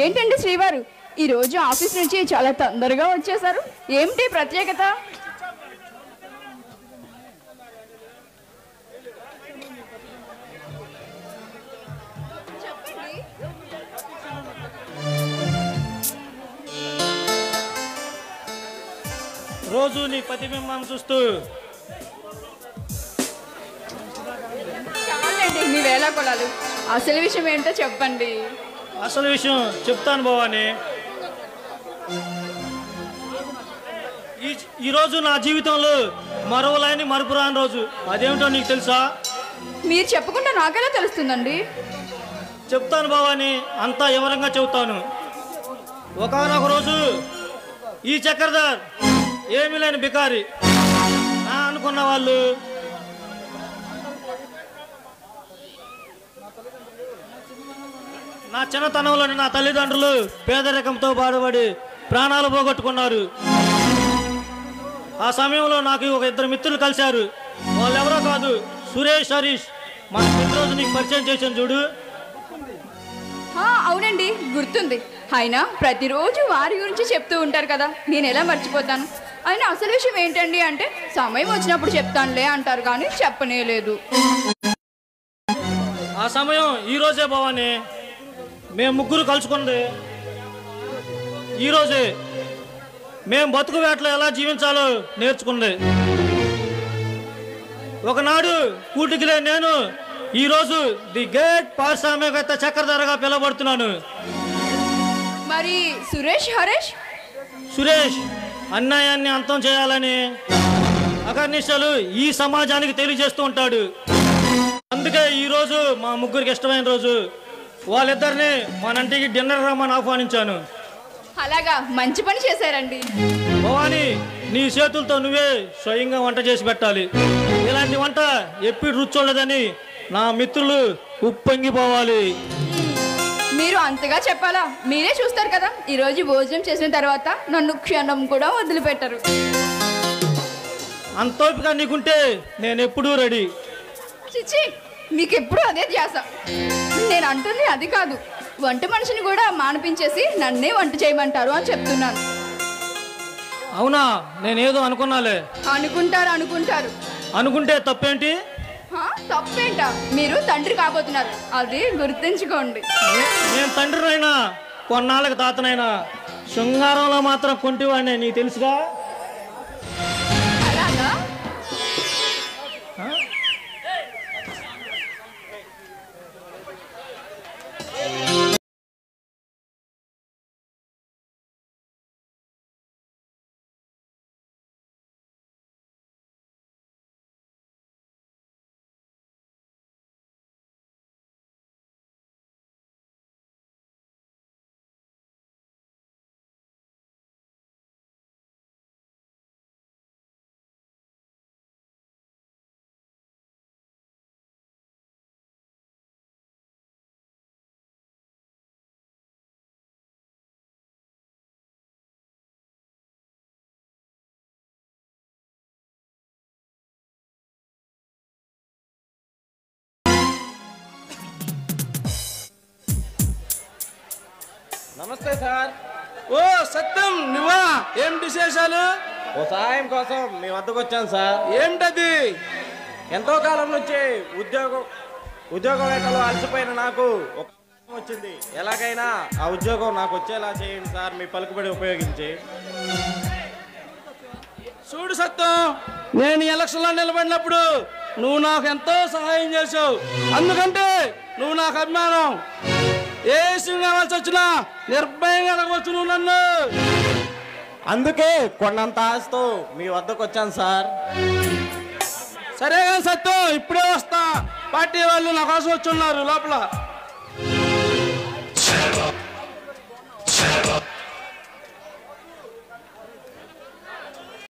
ఏంటండి శ్రీవారు ఈ రోజు ఆఫీస్ నుంచి చాలా తొందరగా వచ్చేసారు ఏమిటి ప్రత్యేకత రోజు నీ ప్రతిబింబాన్ని చూస్తూ చాలండి మీ వేళ కొలాలు అసలు విషయం ఏంటో చెప్పండి అసలు విషయం చెప్తాను భవాని ఈ ఈరోజు నా జీవితంలో మరవలేని మరపురాని రోజు అదేమిటో నీకు తెలుసా మీరు చెప్పకుండా నాకెలా తెలుస్తుందండి చెప్తాను భవాని అంతా వివరంగా చెబుతాను ఒకనొక రోజు ఈ చక్రధర్ ఏమీ లేని బికారి నా అనుకున్న వాళ్ళు నా చిన్నతనంలోని నా తల్లిదండ్రులు పేదరికంతో బాధపడి ప్రాణాలు పోగొట్టుకున్నారు ఆ సమయంలో నాకు ఒక ఇద్దరు మిత్రులు కలిశారు వాళ్ళెవరో కాదు సురేష్ హరీష్ మన రోజు నీకు పరిచయం చేశాను చూడు ఆ, అవునండి గుర్తుంది ఆయన ప్రతిరోజు వారి గురించి చెప్తూ ఉంటారు కదా నేను ఎలా మర్చిపోతాను ఆయన అసలు విషయం ఏంటండి అంటే సమయం వచ్చినప్పుడు చెప్తానులే అంటారు కానీ చెప్పనే లేదు ఆ సమయం ఈ రోజే భవాని మేము ముగ్గురు కలుసుకుంది ఈ రోజే మేము బతుకు వేటలో ఎలా జీవించాలో నేర్చుకుంది ఒకనాడు కూటికిలే నేను ఈరోజు ది గ్రేట్ పారిశ్రామికవేత్త చక్రధరగా పిలువబడుతున్నాను మరి సురేష్ హరీష్ సురేష్ అన్యాయాన్ని అంతం చేయాలని అకర్నిష్టలు ఈ సమాజానికి తెలియజేస్తూ ఉంటాడు అందుకే ఈ రోజు మా ముగ్గురికి ఇష్టమైన రోజు వాళ్ళిద్దరిని మన ఇంటికి డిన్నర్ రమ్మని ఆహ్వానించాను అలాగా మంచి పని చేశారండి భవాని నీ చేతులతో నువ్వే స్వయంగా వంట చేసి పెట్టాలి ఇలాంటి వంట ఎప్పుడు రుచి చూడదని నా మిత్రులు ఉప్పొంగిపోవాలి మీరు అంతగా చెప్పాలా మీరే చూస్తారు కదా ఈ రోజు భోజనం చేసిన తర్వాత నన్ను క్షణం కూడా వదిలిపెట్టరు అంత ఓపిక నీకుంటే నేను ఎప్పుడూ రెడీ చిచ్చి మీకు ఎప్పుడు అదే ధ్యాస నేను అంటుంది అది కాదు వంట మనిషిని కూడా మానిపించేసి నన్నే వంట చేయమంటారు అని చెప్తున్నాను అవునా నేనేదో అనుకున్నాలే అనుకుంటారు అనుకుంటారు అనుకుంటే తప్పేంటి హా, తప్పేంట మీరు తండ్రి కాబోతున్నారు అది గుర్తుంచుకోండి నే- నేను తండ్రినైనా కొన్నాళ్ళకి తాతనైనా శృంగారంలో మాత్రం కొంటివాడినే నీకు తెలుసుగా అలాగా నమస్తే సార్ ఓ సత్యం నువ్వా ఏం విశేషాలు ఓ సహాయం కోసం మీ వద్దకు వచ్చాను సార్ ఏమిటది ఎంతో కాలం నుంచి ఉద్యోగం ఉద్యోగం వేటలో అలసిపోయిన నాకు ఒక అవకాశం వచ్చింది ఎలాగైనా ఆ ఉద్యోగం నాకు వచ్చేలా చేయండి సార్ మీ పలుకుబడి ఉపయోగించి చూడు సత్యం నేను ఎలక్షన్లో నిలబడినప్పుడు నువ్వు నాకు ఎంతో సహాయం చేసావు అందుకంటే నువ్వు నాకు అభిమానం ఏ విషయం కావాల్సి వచ్చినా నిర్భయంగా అడగవచ్చు నువ్వు నన్ను అందుకే కొండంత ఆశతో మీ వద్దకు వచ్చాను సార్ సరే కానీ సత్యం ఇప్పుడే వస్తా పార్టీ వాళ్ళు నా కోసం వచ్చి ఉన్నారు లోపల